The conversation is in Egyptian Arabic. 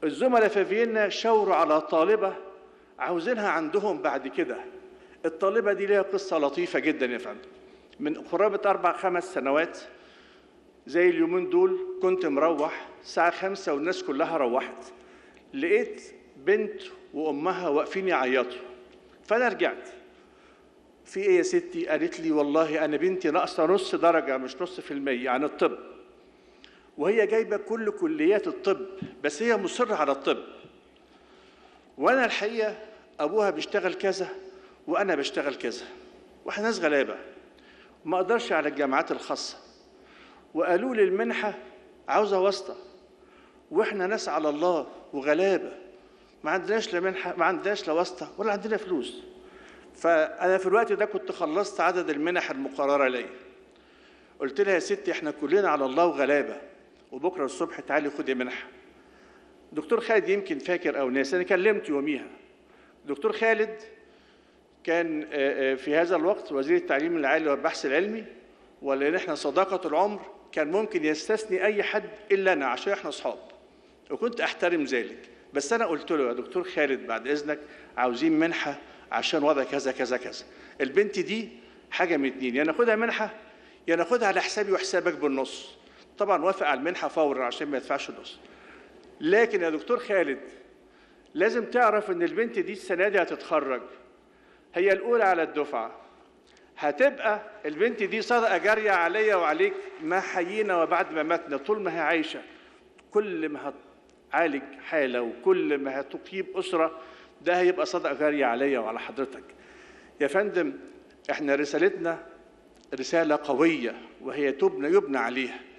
الزملاء في فيينا شاوروا على طالبة عاوزينها عندهم بعد كده الطالبة دي ليها قصة لطيفة جدا يا فندم من قرابة أربع خمس سنوات زي اليومين دول كنت مروح الساعة خمسة والناس كلها روحت لقيت بنت وأمها واقفين يعيطوا فأنا رجعت في إيه يا ستي؟ قالت لي والله أنا بنتي ناقصة نص درجة مش نص في المية عن الطب وهي جايبة كل كليات الطب بس هي مصرة على الطب وأنا الحقيقة أبوها بيشتغل كذا وأنا بشتغل كذا وإحنا ناس غلابة ما أقدرش على الجامعات الخاصة وقالوا لي المنحة عاوزة واسطة وإحنا ناس على الله وغلابة ما عندناش لا منحة ما عندناش لا واسطة ولا عندنا فلوس فأنا في الوقت ده كنت خلصت عدد المنح المقررة ليا قلت لها يا ستي احنا كلنا على الله وغلابة وبكرة الصبح تعالي خدي منحة دكتور خالد يمكن فاكر أو ناس أنا كلمت يوميها دكتور خالد كان في هذا الوقت وزير التعليم العالي والبحث العلمي ولأن احنا صداقة العمر كان ممكن يستثني أي حد إلا أنا عشان احنا أصحاب وكنت أحترم ذلك بس أنا قلت له يا دكتور خالد بعد إذنك عاوزين منحة عشان وضع كذا كذا كذا البنت دي حاجة من اتنين يا ناخدها منحة يا ناخدها على حسابي وحسابك بالنص طبعا وافق على المنحة فورا عشان ما يدفعش النص لكن يا دكتور خالد لازم تعرف ان البنت دي السنة دي هتتخرج هي الأولى على الدفعة هتبقى البنت دي صدقة جارية عليا وعليك ما حيينا وبعد ما ماتنا طول ما هي عايشة كل ما هتعالج حالة وكل ما هتقيم أسرة ده هيبقى صدقة جارية عليا وعلى حضرتك يا فندم احنا رسالتنا رسالة قوية وهي تبنى يبنى عليها